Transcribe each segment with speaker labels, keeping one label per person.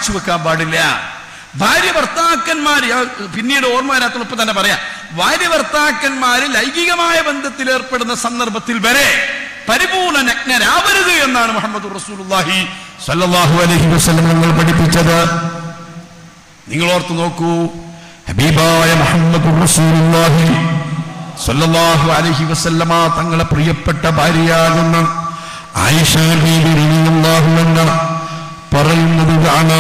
Speaker 1: മറച്ചു വെക്കാൻ പാടില്ല ഭാര്യ ഭർത്താക്കന്മാർ പിന്നീട് ഓർമ്മ വരാത്തപ്പോൾ തന്നെ പറയാം ഭാര്യ ഭർത്താക്കന്മാര് ലൈംഗികമായ ബന്ധത്തിൽ ഏർപ്പെടുന്ന സന്ദർഭത്തിൽ വരെ പരിപൂർണ നഗ്നരാവരുത് എന്നാണ് മുഹമ്മദ് റസൂലുള്ളാഹി
Speaker 2: സല്ലല്ലാഹു അലൈഹി വസല്ലം ഞങ്ങൾ പഠിപ്പിച്ചത്
Speaker 1: നിങ്ങൾ ഓർത്ത് നോക്കൂ
Speaker 2: ഹബീബായ മുഹമ്മദ് റസൂലുള്ളാഹി
Speaker 1: സല്ലല്ലാഹു അലൈഹി വസല്ലമ
Speaker 2: തങ്ങളെ പ്രിയപ്പെട്ട ഭാര്യയാകുന്ന ആയിഷ ബീബി റളിയല്ലാഹു അൻഹ പറയുന്നത്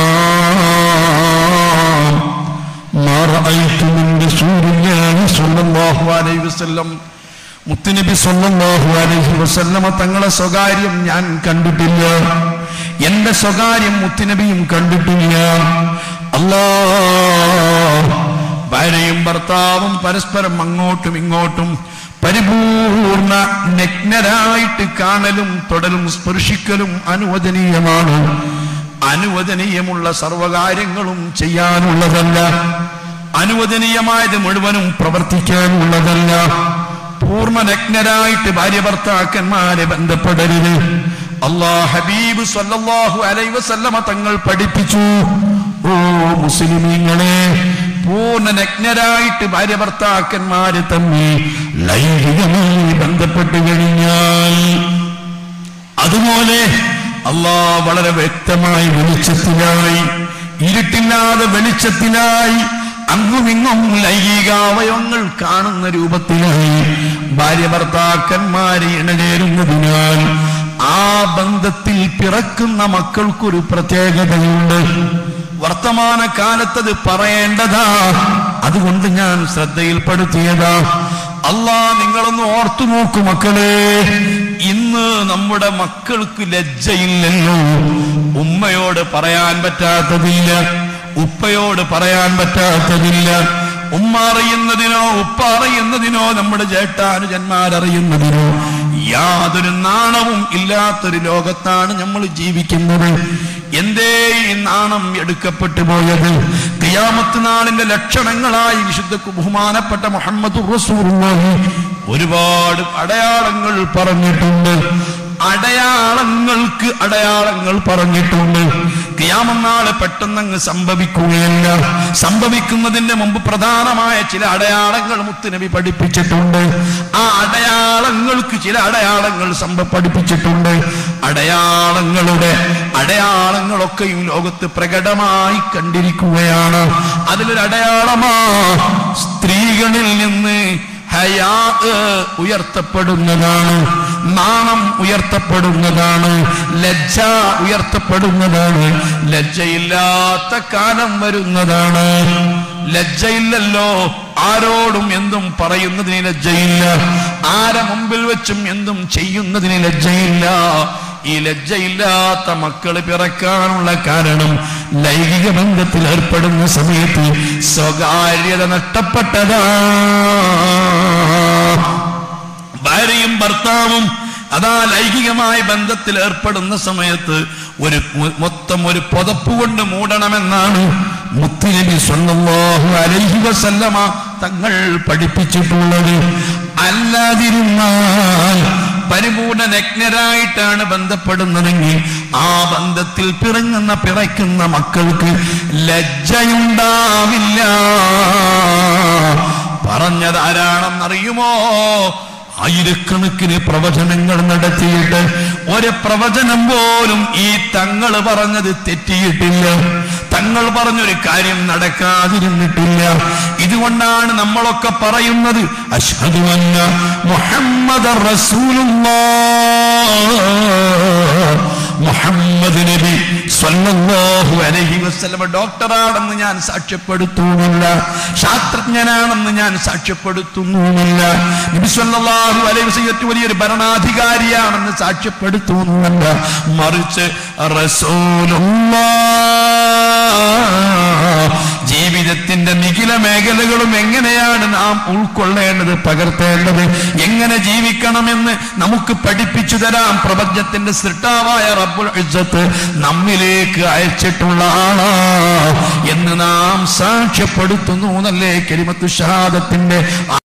Speaker 2: കാണാം മാ റഅയ്തു മിൻ റസൂലില്ലാഹി സ്വല്ലല്ലാഹു അലൈഹി വസല്ലം മുത്തുനബി സല്ലല്ലാഹു അലൈഹി വസല്ലമ തങ്ങളെ സ്വകാര്യം ഞാൻ കണ്ടിട്ടില്ല എന്റെ സ്വകാര്യം മുത്തുനബിയും കണ്ടിട്ടില്ല അല്ലാ
Speaker 1: ഭാര്യയും ഭർത്താവും പരസ്പരം അങ്ങോട്ടും ഇങ്ങോട്ടും പരിപൂർണ നഗ്നരായിട്ട് കാണലും തൊടലും സ്പർശിക്കലും അനുവദനീയമാണ് അനുവദനീയമുള്ള സർവകാര്യങ്ങളും ചെയ്യാനുള്ളതല്ല അനുവദനീയമായത് മുഴുവനും പ്രവർത്തിക്കാനുള്ളതല്ല പൂർണ്ണ നഗ്നരായിട്ട് ഭാര്യ ഭർത്താക്കന്മാരെ ബന്ധപ്പെടരുത് അള്ളാ ഹബീബ് സല്ലല്ലാഹു അലൈഹി വസല്ലമ തങ്ങൾ പഠിപ്പിച്ചു
Speaker 2: ഓ മുസ്ലിമീങ്ങളെ
Speaker 1: പൂർണ്ണ നഗ്നരായിട്ട് ഭാര്യ ഭർത്താക്കന്മാര് തമ്മിൽ
Speaker 2: ലൈംഗികമായി ബന്ധപ്പെട്ട് കഴിഞ്ഞാൽ
Speaker 1: അതുപോലെ
Speaker 2: അള്ളാ വളരെ വ്യക്തമായി വെളിച്ചത്തിലായി ഇരുട്ടില്ലാതെ വെളിച്ചത്തിലായി
Speaker 1: അങ്ങുമിങ്ങും ലൈംഗികാവയവങ്ങൾ കാണുന്ന രൂപത്തിലായി ഭാര്യ ഭർത്താക്കന്മാരെ ഇണചേരുന്നതിനാൽ ആ ബന്ധത്തിൽ പിറക്കുന്ന മക്കൾക്കൊരു പ്രത്യേകതയുണ്ട് വർത്തമാന കാലത്തത് പറയേണ്ടതാ അതുകൊണ്ട് ഞാൻ ശ്രദ്ധയിൽപ്പെടുത്തിയതാ അല്ലാ നിങ്ങളൊന്ന് ഓർത്തു നോക്കൂ മക്കളെ ഇന്ന് നമ്മുടെ മക്കൾക്ക് ലജ്ജയില്ലല്ലോ ഉമ്മയോട് പറയാൻ പറ്റാത്തതില്ല ഉപ്പയോട് പറയാൻ പറ്റാത്തതില്ല ഉമ്മ അറിയുന്നതിനോ ഉപ്പ അറിയുന്നതിനോ നമ്മുടെ ജേഷ്ഠാനുജന്മാരറിയുന്നതിനോ യാതൊരു നാണവും ഇല്ലാത്തൊരു ലോകത്താണ് നമ്മൾ ജീവിക്കുന്നത് എന്തേ ഈ നാണം എടുക്കപ്പെട്ടു പോയത് കിയാമത്ത് നാളിന്റെ ലക്ഷണങ്ങളായി വിശുദ്ധ ബഹുമാനപ്പെട്ട മുഹമ്മദ് റസൂലുള്ളാഹി ഒരുപാട് അടയാളങ്ങൾ പറഞ്ഞിട്ടുണ്ട് അടയാളങ്ങൾക്ക് അടയാളങ്ങൾ പറഞ്ഞിട്ടുണ്ട് കിയാമന്നാള് പെട്ടെന്നങ്ങ് സംഭവിക്കുകയല്ല സംഭവിക്കുന്നതിന്റെ മുമ്പ് പ്രധാനമായ ചില അടയാളങ്ങൾ മുത്തുനബി പഠിപ്പിച്ചിട്ടുണ്ട് ആ അടയാളങ്ങൾക്ക് ചില അടയാളങ്ങൾ സംഭ പഠിപ്പിച്ചിട്ടുണ്ട് അടയാളങ്ങളുടെ അടയാളങ്ങളൊക്കെയും ലോകത്ത് പ്രകടമായി കണ്ടിരിക്കുകയാണ് അതിലൊരു അടയാളമാ സ്ത്രീകളിൽ നിന്ന് ഹയാ ഉയർത്തപ്പെടുന്നതാണ് നാണം ഉയർത്തപ്പെടുന്നതാണ് ലജ്ജ ഉയർത്തപ്പെടുന്നതാണ് ലജ്ജയില്ലാത്ത കാലം വരുന്നതാണ് ലജ്ജയില്ലല്ലോ ആരോടും എന്തും പറയുന്നതിന് ലജ്ജയില്ല ആരെ മുമ്പിൽ വെച്ചും എന്തും ചെയ്യുന്നതിന് ലജ്ജയില്ല ഈ ലജ്ജയില്ലാത്ത മക്കൾ പിറക്കാനുള്ള കാരണം ലൈംഗിക ബന്ധത്തിൽ ഏർപ്പെടുന്ന സമയത്ത് സ്വകാര്യത നഷ്ടപ്പെട്ടതാ ഭാര്യയും ഭർത്താവും അതാ ലൈംഗികമായ ബന്ധത്തിൽ ഏർപ്പെടുന്ന സമയത്ത് ഒരു മൊ- മൊത്തം ഒരു പുതപ്പ് കൊണ്ട് മൂടണമെന്നാണ് മുത്തുനബി സ്വല്ലല്ലാഹു അലൈഹി വസല്ലമ തങ്ങൾ പഠിപ്പിച്ചിട്ടുള്ളത് അല്ലാതിരുന്നാൽ പരിപൂർണ നഗ്നരായിട്ടാണ് ബന്ധപ്പെടുന്നതെങ്കിൽ ആ ബന്ധത്തിൽ പിറങ്ങുന്ന പിറയ്ക്കുന്ന മക്കൾക്ക് ലജ്ജയുണ്ടാവില്ല പറഞ്ഞത് ആരാണെന്നറിയുമോ ആയിരക്കണക്കിന് പ്രവചനങ്ങൾ നടത്തിയിട്ട് ഒരു പ്രവചനം പോലും ഈ തങ്ങൾ പറഞ്ഞത് തെറ്റിയിട്ടില്ല തങ്ങൾ പറഞ്ഞൊരു കാര്യം നടക്കാതിരുന്നിട്ടില്ല ഇതുകൊണ്ടാണ് നമ്മളൊക്കെ പറയുന്നത് അഷ്ഹദു അന്ന മുഹമ്മദ് മുഹമ്മദ് നബി സ്വല്ലല്ലാഹു അലൈഹി വസല്ലമ ഡോക്ടറാണെന്ന് ഞാൻ സാക്ഷ്യപ്പെടുത്തുന്നില്ല ശാസ്ത്രജ്ഞനാണെന്ന് ഞാൻ സാക്ഷ്യപ്പെടുത്തുന്നുമില്ല നബി സ്വല്ലല്ലാഹു അലൈഹി വസല്ലം ഏറ്റവും വലിയൊരു ഭരണാധികാരിയാണെന്ന് സാക്ഷ്യപ്പെടുത്തുന്നില്ല മറിച്ച് റസൂലുള്ളാഹ് ജീവിതത്തിന്റെ നിഖില മേഖലകളും എങ്ങനെയാണ് നാം ഉൾക്കൊള്ളേണ്ടത് പകർത്തേണ്ടത് എങ്ങനെ ജീവിക്കണമെന്ന് നമുക്ക് പഠിപ്പിച്ചു തരാം പ്രപഞ്ചത്തിന്റെ സൃഷ്ടാവായ റബ്ബുൽ ഇസ്സത്ത് നമ്മിലേക്ക് അയച്ചിട്ടുള്ള ആളാ എന്ന് നാം സാക്ഷ്യപ്പെടുത്തുന്നു എന്നല്ലേ കരിമത്തു ഷഹാദത്തിന്റെ